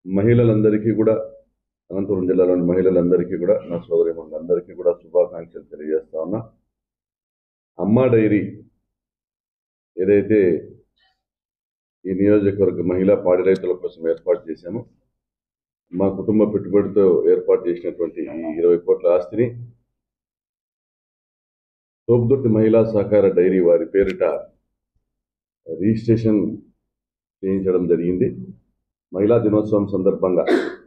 మహిళలందరికీ కూడా అనంతపురం జిల్లాలోని మహిళలందరికీ కూడా నా సోదరిమణులందరికీ కూడా శుభాకాంక్షలు తెలియజేస్తా ఉన్నా అమ్మ డైరీ ఏదైతే ఈ నియోజకవర్గ మహిళా పాడి రైతుల కోసం ఏర్పాటు చేశామో మా కుటుంబ పెట్టుబడితో ఏర్పాటు చేసినటువంటి ఈ ఇరవై కోట్ల ఆస్తిని తోపుదుర్తి మహిళా సహకార డైరీ వారి పేరిట రిజిస్ట్రేషన్ చేయించడం జరిగింది మహిళా దినోత్సవం సందర్భంగా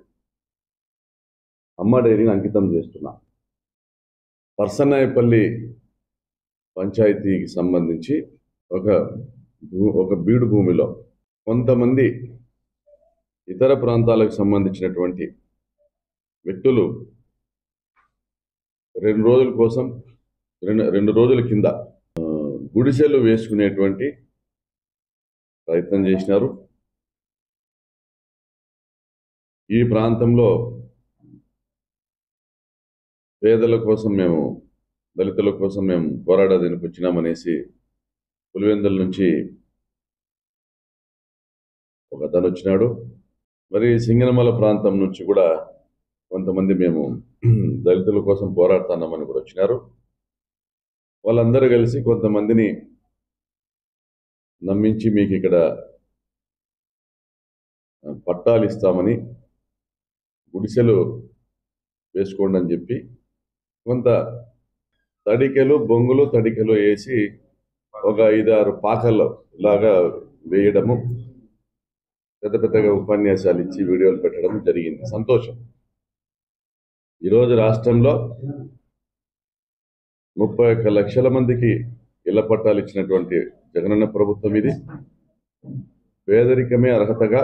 అమ్మ డైరీని అంకితం చేస్తున్నా పర్సనాయపల్లి పంచాయతీకి సంబంధించి ఒక భూ- ఒక బీడు భూమిలో కొంతమంది ఇతర ప్రాంతాలకు సంబంధించినటువంటి వ్యక్తులు రెండు రోజుల కోసం రెండు రెండు రోజుల కింద ఆ, గుడిసెలు వేసుకునేటువంటి ప్రయత్నం చేసినారు ఈ ప్రాంతంలో పేదల కోసం మేము దళితుల కోసం మేము పోరాడడానికి వచ్చినామనేసి పులివెందుల నుంచి ఒక అతను వచ్చినాడు మరి సింగనమల ప్రాంతం నుంచి కూడా కొంతమంది మేము దళితుల కోసం పోరాడుతున్నామని కూడా వచ్చినారు వాళ్ళందరూ కలిసి కొంతమందిని నమ్మించి మీకు ఇక్కడ ఆ, పట్టాలు ఇస్తామని గుడిసెలు వేసుకోండి అని చెప్పి కొంత తడికెలు బొంగులు తడికెలు వేసి ఒక ఐదారు పాకల్లో లాగా వేయడము పెద్ద పెద్దగా ఉపన్యాసాలు ఇచ్చి వీడియోలు పెట్టడం జరిగింది సంతోషం ఈరోజు రాష్ట్రంలో ముప్పై ఒక్క లక్షల మందికి ఇళ్ల పట్టాలు ఇచ్చినటువంటి జగనన్న ప్రభుత్వం ఇది పేదరికమే అర్హతగా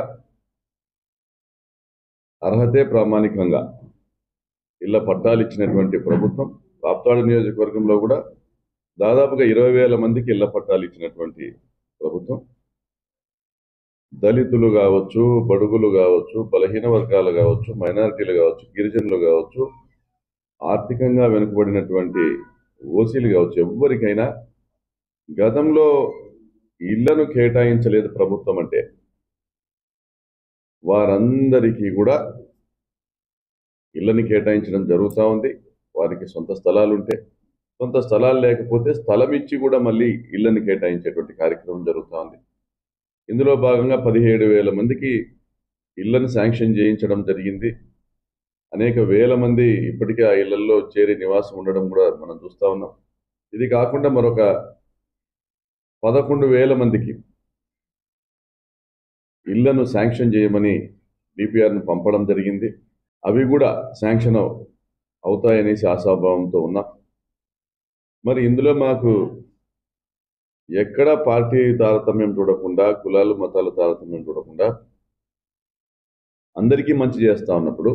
అర్హతే ప్రామాణికంగా ఇళ్ల పట్టాలు ఇచ్చినటువంటి ప్రభుత్వం రాప్తాడు నియోజకవర్గంలో కూడా దాదాపుగా ఇరవై వేల మందికి ఇళ్ల పట్టాలు ఇచ్చినటువంటి ప్రభుత్వం దళితులు కావచ్చు బడుగులు కావచ్చు బలహీన వర్గాలు కావచ్చు మైనారిటీలు కావచ్చు గిరిజనులు కావచ్చు ఆర్థికంగా వెనుకబడినటువంటి ఓసీలు కావచ్చు ఎవ్వరికైనా గతంలో ఇళ్లను కేటాయించలేదు ప్రభుత్వం అంటే వారందరికీ కూడా ఇళ్ళని కేటాయించడం జరుగుతూ ఉంది వారికి సొంత స్థలాలు ఉంటే సొంత స్థలాలు లేకపోతే స్థలం ఇచ్చి కూడా మళ్ళీ ఇళ్ళని కేటాయించేటువంటి కార్యక్రమం జరుగుతూ ఉంది ఇందులో భాగంగా పదిహేడు వేల మందికి ఇళ్లను శాంక్షన్ చేయించడం జరిగింది అనేక వేల మంది ఇప్పటికే ఆ ఇళ్లలో చేరి నివాసం ఉండడం కూడా మనం చూస్తూ ఉన్నాం ఇది కాకుండా మరొక పదకొండు వేల మందికి ఇళ్లను శాంక్షన్ చేయమని డిపిఆర్ను పంపడం జరిగింది అవి కూడా శాంక్షన్ అవ్- అవుతాయనేసి ఆశాభావంతో ఉన్నా మరి ఇందులో మాకు ఎక్కడ పార్టీ తారతమ్యం చూడకుండా కులాలు మతాల తారతమ్యం చూడకుండా అందరికీ మంచి చేస్తా ఉన్నప్పుడు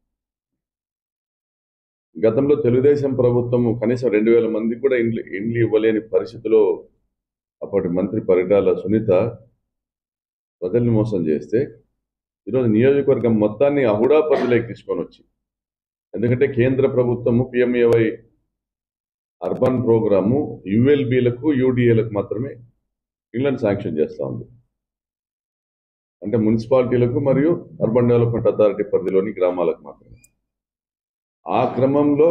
గతంలో తెలుగుదేశం ప్రభుత్వం కనీసం రెండు వేల మందికి కూడా ఇండ్లు ఇండ్లు ఇవ్వలేని పరిస్థితిలో అప్పటి మంత్రి పరిటాల సునీత ప్రజల్ని మోసం చేస్తే ఈరోజు నియోజకవర్గం మొత్తాన్ని అహుడా పరిధిలోకి తీసుకొని వచ్చి ఎందుకంటే కేంద్ర ప్రభుత్వము పిఎంఏవై అర్బన్ ప్రోగ్రాము యుఎల్బీలకు యూడిఏలకు మాత్రమే ఇళ్లను శాంక్షన్ చేస్తూ ఉంది అంటే మున్సిపాలిటీలకు మరియు అర్బన్ డెవలప్మెంట్ అథారిటీ పరిధిలోని గ్రామాలకు మాత్రమే ఆ క్రమంలో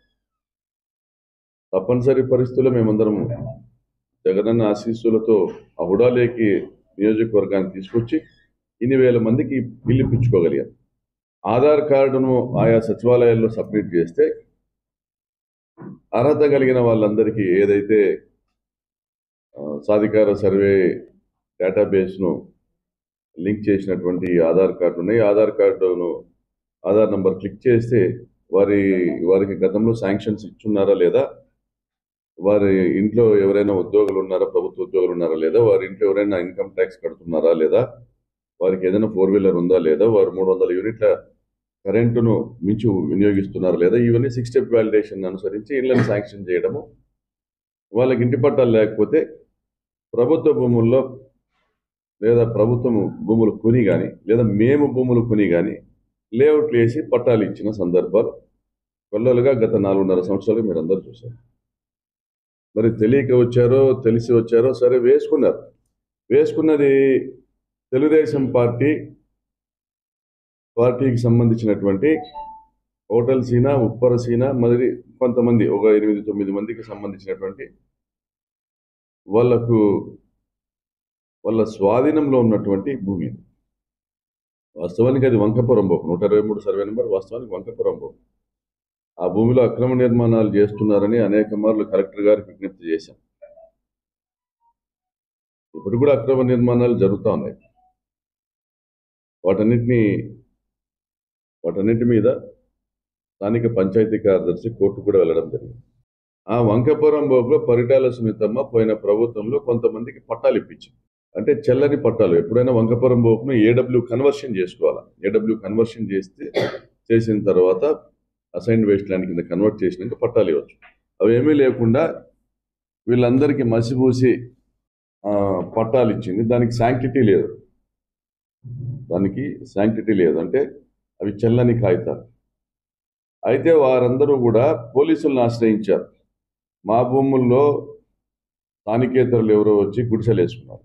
తప్పనిసరి పరిస్థితుల్లో మేమందరం జగనన్న ఆశీస్సులతో అహుడాలేకి నియోజకవర్గాన్ని తీసుకొచ్చి ఇన్ని వేల మందికి బిల్లు ఇప్పించుకోగలిగాం ఆధార్ కార్డును ఆయా సచివాలయాల్లో సబ్మిట్ చేస్తే అర్హత కలిగిన వాళ్ళందరికీ ఏదైతే ఆ, సాధికార సర్వే డేటాబేస్ను లింక్ చేసినటువంటి ఆధార్ కార్డు ఉన్నాయి ఆధార్ కార్డును ఆధార్ నంబర్ క్లిక్ చేస్తే వారి వారికి గతంలో శాంక్షన్స్ ఇచ్చున్నారా లేదా వారి ఇంట్లో ఎవరైనా ఉద్యోగులు ఉన్నారా ప్రభుత్వ ఉద్యోగులు ఉన్నారా లేదా వారి ఇంట్లో ఎవరైనా ఇన్కమ్ ట్యాక్స్ కడుతున్నారా లేదా వారికి ఏదైనా ఫోర్ వీలర్ ఉందా లేదా వారు మూడు వందల యూనిట్ల కరెంటును మించి వినియోగిస్తున్నారా లేదా ఇవన్నీ సిక్స్ స్టెప్ వ్యాలిడేషన్ అనుసరించి ఇళ్లను శాంక్షన్ చేయడము వాళ్ళకి ఇంటి పట్టాలు లేకపోతే ప్రభుత్వ భూముల్లో లేదా ప్రభుత్వం భూములు కొని కానీ లేదా మేము భూములు కొని కానీ లేఅవుట్లు వేసి పట్టాలు ఇచ్చిన సందర్భాలు కొల్లలుగా గత నాలుగున్నర సంవత్సరాలు మీరు అందరూ చూశారు మరి తెలియక వచ్చారో తెలిసి వచ్చారో సరే వేసుకున్నారు వేసుకున్నది తెలుగుదేశం పార్టీ పార్టీకి సంబంధించినటువంటి హోటల్ సీనా ఉప్పర సీనా మరి కొంతమంది ఒక ఎనిమిది తొమ్మిది మందికి సంబంధించినటువంటి వాళ్ళకు వాళ్ళ స్వాధీనంలో ఉన్నటువంటి భూమి ఇది. వాస్తవానికి అది వంకపురం బోకు నూట ఇరవై మూడు సర్వే నెంబర్ వాస్తవానికి వంకపురం బోకు ఆ భూమిలో అక్రమ నిర్మాణాలు చేస్తున్నారని అనేక మార్లు కలెక్టర్ గారికి విజ్ఞప్తి చేశాం ఇప్పుడు కూడా అక్రమ నిర్మాణాలు జరుగుతూ ఉన్నాయి వాటన్నిటిని వాటన్నిటి మీద స్థానిక పంచాయతీ కార్యదర్శి కోర్టు కూడా వెళ్ళడం జరిగింది ఆ వంకపురం బోగులో పరిటాల సునీతమ్మ పోయిన ప్రభుత్వంలో కొంతమందికి పట్టాలు ఇప్పించింది అంటే చెల్లని పట్టాలు ఎప్పుడైనా వంకపురం బోకును ఏడబ్ల్యూ కన్వర్షన్ చేసుకోవాలి ఏడబ్ల్యూ కన్వర్షన్ చేస్తే చేసిన తర్వాత అసైన్ వేస్ట్ ల్యాండ్ కింద కన్వర్ట్ చేసినాక పట్టాలు ఇవ్వచ్చు అవి ఏమీ లేకుండా వీళ్ళందరికీ మసిపూసి ఆ, పట్టాలు ఇచ్చింది దానికి శాంక్టిటీ లేదు దానికి శాంక్టిటీ లేదు అంటే అవి చెల్లని కాగితాలు అయితే వారందరూ కూడా పోలీసులను ఆశ్రయించారు మా భూముల్లో స్థానికేతరులు ఎవరో వచ్చి గుడిసెలు వేసుకున్నారు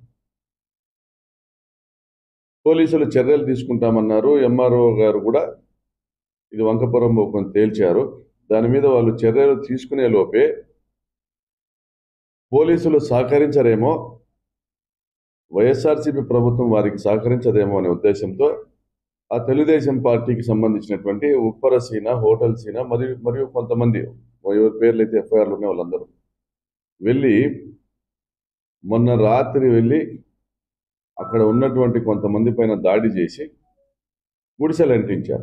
పోలీసులు చర్యలు తీసుకుంటామన్నారు ఎంఆర్ఓ గారు కూడా ఇది వంకపురం బొక్కని తేల్చారు దాని మీద వాళ్ళు చర్యలు తీసుకునే లోపే పోలీసులు సహకరించరేమో వైఎస్ఆర్సీపీ ప్రభుత్వం వారికి సహకరించదేమో అనే ఉద్దేశంతో ఆ తెలుగుదేశం పార్టీకి సంబంధించినటువంటి ఉప్పర సీన హోటల్ సీన మరియు మరియు కొంతమంది ఎవరి పేర్లు అయితే ఎఫ్ఐఆర్లు ఉన్నాయి వాళ్ళందరూ వెళ్ళి మొన్న రాత్రి వెళ్ళి అక్కడ ఉన్నటువంటి కొంతమంది పైన దాడి చేసి గుడిసెలు అంటించారు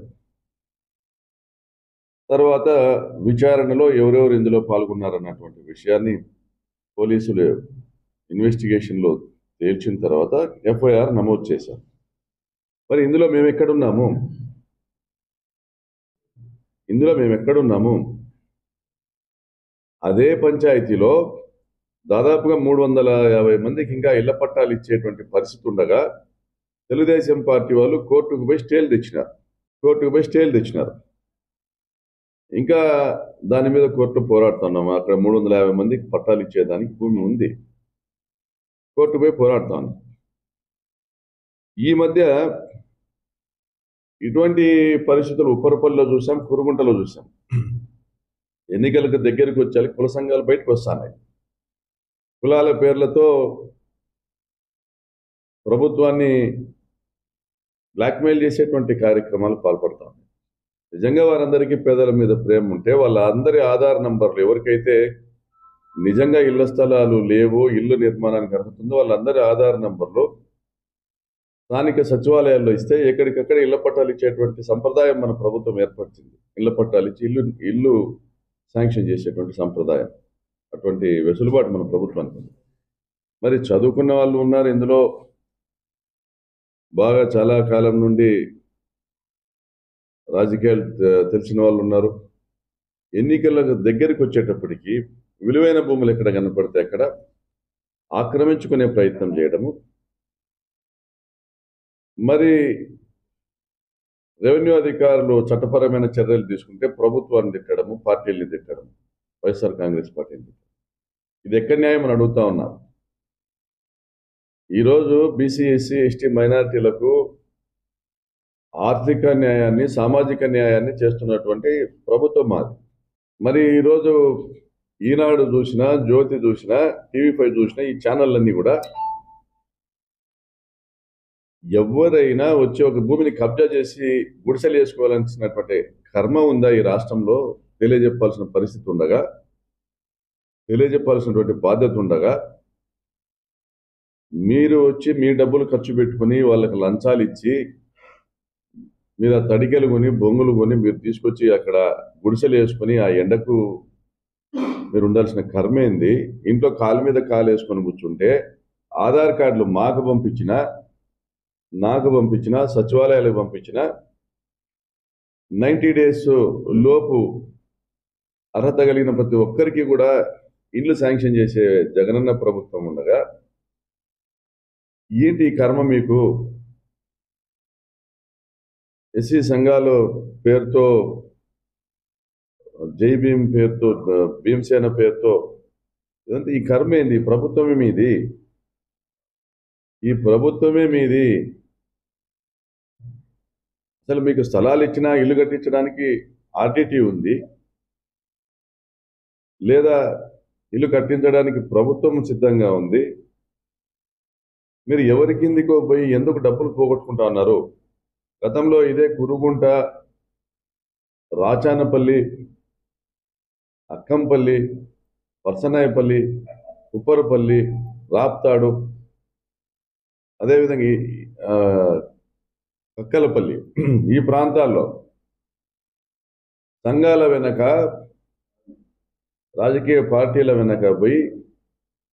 తర్వాత విచారణలో ఎవరెవరు ఇందులో పాల్గొన్నారన్నటువంటి విషయాన్ని పోలీసులు ఇన్వెస్టిగేషన్లో తేల్చిన తర్వాత ఎఫ్ఐఆర్ నమోదు చేశారు మరి ఇందులో మేము ఎక్కడున్నాము ఇందులో మేము ఎక్కడున్నాము అదే పంచాయతీలో దాదాపుగా మూడు వందల యాభై మందికి ఇంకా ఇళ్ల పట్టాలు ఇచ్చేటువంటి పరిస్థితి ఉండగా తెలుగుదేశం పార్టీ వాళ్ళు కోర్టుకు పోయి స్టేలు తెచ్చినారు కోర్టుకు పోయి స్టేలు తెచ్చినారు ఇంకా దాని మీద కోర్టు పోరాడుతున్నాము అక్కడ మూడు వందల యాభై మందికి పట్టాలు ఇచ్చేదానికి భూమి ఉంది కోర్టు పోయి పోరాడుతాను ఈ మధ్య ఇటువంటి పరిస్థితులు ఉప్పరపల్లిలో చూసాం కురుగుంటలో చూసాం ఎన్నికలకు దగ్గరికి వచ్చాలి కుల సంఘాలు బయటకు వస్తున్నాయి కులాల పేర్లతో ప్రభుత్వాన్ని బ్లాక్మెయిల్ చేసేటువంటి కార్యక్రమాలు పాల్పడతాం నిజంగా వారందరికీ పేదల మీద ప్రేమ ఉంటే వాళ్ళ అందరి ఆధార్ నంబర్లు ఎవరికైతే నిజంగా ఇళ్ల స్థలాలు లేవో ఇల్లు నిర్మాణానికి అర్హతుందో వాళ్ళందరి ఆధార్ నంబర్లు స్థానిక సచివాలయాల్లో ఇస్తే ఎక్కడికక్కడ ఇళ్ల పట్టాలు ఇచ్చేటువంటి సంప్రదాయం మన ప్రభుత్వం ఏర్పరిచింది ఇళ్ల పట్టాలు ఇచ్చి ఇల్లు ఇల్లు శాంక్షన్ చేసేటువంటి సంప్రదాయం అటువంటి వెసులుబాటు మన ప్రభుత్వానికి ఉంది మరి చదువుకున్న వాళ్ళు ఉన్నారు ఇందులో బాగా చాలా కాలం నుండి రాజకీయాలు తె- తెలిసిన వాళ్ళు ఉన్నారు ఎన్నికలకు దగ్గరికి వచ్చేటప్పటికి విలువైన భూములు ఎక్కడ కనపడితే అక్కడ ఆక్రమించుకునే ప్రయత్నం చేయడము మరి రెవెన్యూ అధికారులు చట్టపరమైన చర్యలు తీసుకుంటే ప్రభుత్వాన్ని తిట్టడము పార్టీల్ని తిట్టడం వైఎస్ఆర్ కాంగ్రెస్ పార్టీని తిట్టడం ఇది ఎక్కడ న్యాయం అని అడుగుతా ఉన్నారు ఈరోజు బీసీ ఎస్సీ ఎస్టీ మైనారిటీలకు ఆర్థిక న్యాయాన్ని సామాజిక న్యాయాన్ని చేస్తున్నటువంటి ప్రభుత్వం మాది మరి ఈరోజు ఈనాడు చూసినా జ్యోతి చూసినా టీవీ ఫైవ్ చూసినా ఈ ఛానళ్ళన్నీ కూడా ఎవరైనా వచ్చి ఒక భూమిని కబ్జా చేసి గుడిసెలు వేసుకోవాల్సినటువంటి కర్మ ఉందా ఈ రాష్ట్రంలో తెలియజెప్పాల్సిన పరిస్థితి ఉండగా తెలియజెప్పాల్సినటువంటి బాధ్యత ఉండగా మీరు వచ్చి మీ డబ్బులు ఖర్చు పెట్టుకుని వాళ్ళకి లంచాలు ఇచ్చి మీరు ఆ తడికెలు కొని బొంగులు కొని మీరు తీసుకొచ్చి అక్కడ గుడిసెలు వేసుకొని ఆ ఎండకు మీరు ఉండాల్సిన కర్మ ఏంది ఇంట్లో కాలు మీద కాలు వేసుకొని కూర్చుంటే ఆధార్ కార్డులు మాకు పంపించిన నాకు పంపించిన సచివాలయాలకు పంపించిన నైంటీ డేస్ లోపు అర్హత కలిగిన ప్రతి ఒక్కరికి కూడా ఇల్లు శాంక్షన్ చేసే జగనన్న ప్రభుత్వం ఉండగా ఏంటి ఈ కర్మ మీకు ఎస్సీ సంఘాలు పేరుతో జై భీమ్ పేరుతో భీమసేన పేరుతో ఇదంతా ఈ కర్మ ఏంది ఈ ప్రభుత్వమే మీది ఈ ప్రభుత్వమే మీది అసలు మీకు స్థలాలు ఇచ్చినా ఇల్లు కట్టించడానికి ఆర్టీటీ ఉంది లేదా ఇల్లు కట్టించడానికి ప్రభుత్వం సిద్ధంగా ఉంది మీరు ఎవరి కిందికో పోయి ఎందుకు డబ్బులు పోగొట్టుకుంటా ఉన్నారు గతంలో ఇదే కురుగుంట రాచానపల్లి అక్కంపల్లి పర్సనాయపల్లి ఉప్పరపల్లి రాప్తాడు అదేవిధంగా ఈ, ఆ, కక్కలపల్లి ఈ ప్రాంతాల్లో సంఘాల వెనక రాజకీయ పార్టీల వెనక పోయి